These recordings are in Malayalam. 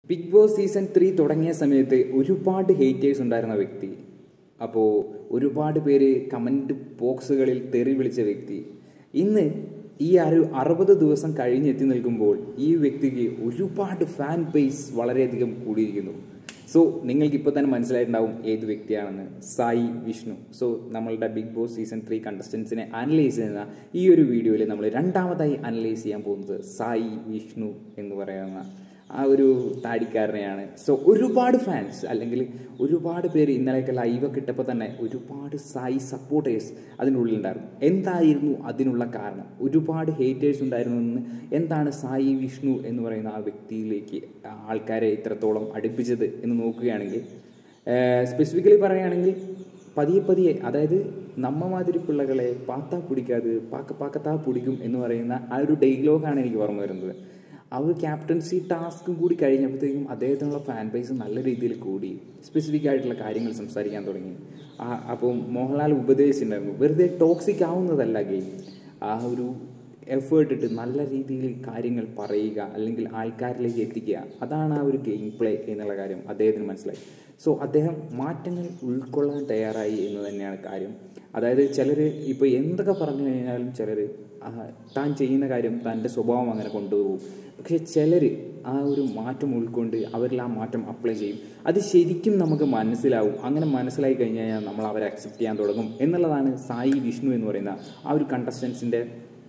ബിഗ് ബോസ് സീസൺ ത്രീ തുടങ്ങിയ സമയത്ത് ഒരുപാട് ഹേറ്റേഴ്സ് ഉണ്ടായിരുന്ന വ്യക്തി അപ്പോൾ ഒരുപാട് പേര് കമൻറ്റ് ബോക്സുകളിൽ തെറി വിളിച്ച വ്യക്തി ഇന്ന് ഈ ഒരു അറുപത് ദിവസം കഴിഞ്ഞെത്തി നിൽക്കുമ്പോൾ ഈ വ്യക്തിക്ക് ഒരുപാട് ഫാൻ ബേസ് വളരെയധികം കൂടിയിരിക്കുന്നു സോ നിങ്ങൾക്ക് ഇപ്പോൾ തന്നെ മനസ്സിലായിട്ടുണ്ടാവും ഏത് വ്യക്തിയാണെന്ന് സായി വിഷ്ണു സോ നമ്മളുടെ ബിഗ് ബോസ് സീസൺ ത്രീ കണ്ടസ്റ്റൻസിനെ അനലൈസ് ചെയ്യുന്ന ഈ ഒരു വീഡിയോയിൽ നമ്മൾ രണ്ടാമതായി അനലൈസ് ചെയ്യാൻ പോകുന്നത് സായി വിഷ്ണു എന്ന് പറയുന്ന ആ ഒരു താടിക്കാരനെയാണ് സോ ഒരുപാട് ഫാൻസ് അല്ലെങ്കിൽ ഒരുപാട് പേര് ഇന്നലെയൊക്കെ ലൈവൊക്കെ ഇട്ടപ്പോൾ തന്നെ ഒരുപാട് സായി സപ്പോർട്ടേഴ്സ് അതിനുള്ളിൽ ഉണ്ടായിരുന്നു എന്തായിരുന്നു അതിനുള്ള കാരണം ഒരുപാട് ഹേറ്റേഴ്സ് ഉണ്ടായിരുന്നു എന്ന് എന്താണ് സായി വിഷ്ണു എന്ന് പറയുന്ന ആ വ്യക്തിയിലേക്ക് ആൾക്കാരെ ഇത്രത്തോളം അടുപ്പിച്ചത് എന്ന് നോക്കുകയാണെങ്കിൽ സ്പെസിഫിക്കലി പറയുകയാണെങ്കിൽ പതിയെ പതിയെ അതായത് നമ്മ മാതിരി പിള്ളകളെ പാത്താ പിടിക്കാതെ പാക്ക പാക്കത്താ പിടിക്കും എന്ന് പറയുന്ന ആ ഒരു ഡയലോഗാണ് എനിക്ക് ഓർമ്മ വരുന്നത് ആ ഒരു ക്യാപ്റ്റൻസി ടാസ്കും കൂടി കഴിഞ്ഞപ്പോഴത്തേക്കും അദ്ദേഹത്തിനുള്ള ഫാൻ ബേസ് നല്ല രീതിയിൽ കൂടി സ്പെസിഫിക് ആയിട്ടുള്ള കാര്യങ്ങൾ സംസാരിക്കാൻ തുടങ്ങി ആ അപ്പോൾ മോഹൻലാൽ ഉപദേശിച്ചിട്ടുണ്ടായിരുന്നു വെറുതെ ടോക്സിക് ആവുന്നതല്ല ഗെയിം ആ ഒരു എഫേർട്ട് ഇട്ട് നല്ല രീതിയിൽ കാര്യങ്ങൾ പറയുക അല്ലെങ്കിൽ ആൾക്കാരിലേക്ക് എത്തിക്കുക അതാണ് ആ ഒരു ഗെയിം പ്ലേ എന്നുള്ള കാര്യം അദ്ദേഹത്തിന് മനസ്സിലായി സോ അദ്ദേഹം മാറ്റങ്ങൾ ഉൾക്കൊള്ളാൻ തയ്യാറായി എന്ന് തന്നെയാണ് കാര്യം അതായത് ചിലർ ഇപ്പോൾ എന്തൊക്കെ പറഞ്ഞു കഴിഞ്ഞാലും ചിലർ താൻ ചെയ്യുന്ന കാര്യം തൻ്റെ സ്വഭാവം അങ്ങനെ കൊണ്ടുപോകും പക്ഷെ ചിലർ ആ ഒരു മാറ്റം ഉൾക്കൊണ്ട് അവരിൽ ആ മാറ്റം അപ്ലൈ ചെയ്യും അത് ശരിക്കും നമുക്ക് മനസ്സിലാവും അങ്ങനെ മനസ്സിലായി കഴിഞ്ഞ് കഴിഞ്ഞാൽ നമ്മൾ അവരെ അക്സെപ്റ്റ് ചെയ്യാൻ തുടങ്ങും എന്നുള്ളതാണ് സായി വിഷ്ണു എന്ന് പറയുന്ന ആ ഒരു കണ്ടസ്റ്റൻസിൻ്റെ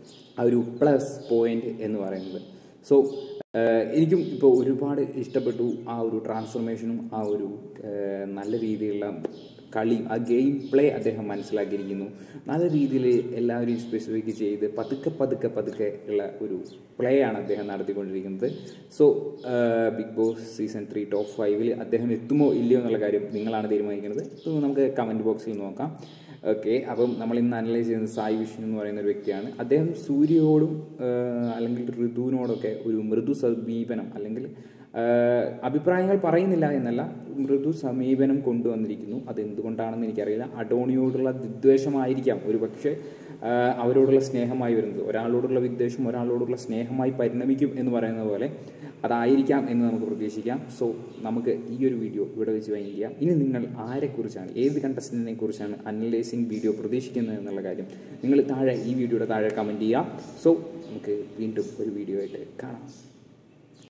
ആ ഒരു പ്ലസ് പോയിന്റ് എന്ന് പറയുന്നത് സോ എനിക്കും ഇപ്പോൾ ഒരുപാട് ഇഷ്ടപ്പെട്ടു ആ ഒരു ട്രാൻസ്ഫോർമേഷനും ആ ഒരു നല്ല രീതിയിലുള്ള കളി ആ ഗെയിം പ്ലേ അദ്ദേഹം മനസ്സിലാക്കിയിരിക്കുന്നു നല്ല രീതിയിൽ എല്ലാവരെയും സ്പെസിഫിക് ചെയ്ത് പതുക്കെ പതുക്കെ പതുക്കെ ഉള്ള ഒരു പ്ലേ ആണ് അദ്ദേഹം നടത്തിക്കൊണ്ടിരിക്കുന്നത് so Big Boss season three top ഫൈവിൽ അദ്ദേഹം എത്തുമോ ഇല്ലയോ എന്നുള്ള കാര്യം നിങ്ങളാണ് തീരുമാനിക്കുന്നത് സോ നമുക്ക് കമൻറ്റ് ബോക്സിൽ നോക്കാം ഓക്കെ അപ്പം നമ്മൾ ഇന്ന് അനലൈസ് ചെയ്യുന്നത് സായി വിഷ്ണു എന്ന് പറയുന്ന ഒരു വ്യക്തിയാണ് അദ്ദേഹം സൂര്യയോടും അല്ലെങ്കിൽ ഋതുവിനോടൊക്കെ ഒരു മൃദു സമീപനം അല്ലെങ്കിൽ അഭിപ്രായങ്ങൾ പറയുന്നില്ല എന്നല്ല മൃദു സമീപനം കൊണ്ടുവന്നിരിക്കുന്നു അത് എന്തുകൊണ്ടാണെന്ന് എനിക്കറിയില്ല അഡോണിയോടുള്ള വിദ്വേഷമായിരിക്കാം ഒരു പക്ഷേ അവരോടുള്ള സ്നേഹമായി വരുന്നത് ഒരാളോടുള്ള വിദ്വേഷം ഒരാളോടുള്ള സ്നേഹമായി പരിണമിക്കും എന്ന് പറയുന്നത് പോലെ അതായിരിക്കാം എന്ന് നമുക്ക് പ്രതീക്ഷിക്കാം സോ നമുക്ക് ഈ ഒരു വീഡിയോ ഇവിടെ വെച്ച് വൈൻഡ് ചെയ്യാം ഇനി നിങ്ങൾ ആരെക്കുറിച്ചാണ് ഏത് കണ്ടസ്റ്റൻറ്റിനെ കുറിച്ചാണ് അനലൈസിങ് വീഡിയോ പ്രതീക്ഷിക്കുന്നത് എന്നുള്ള കാര്യം നിങ്ങൾ താഴെ ഈ വീഡിയോയുടെ താഴെ കമൻറ്റ് ചെയ്യാം സോ നമുക്ക് വീണ്ടും ഒരു വീഡിയോ ആയിട്ട് കാണാം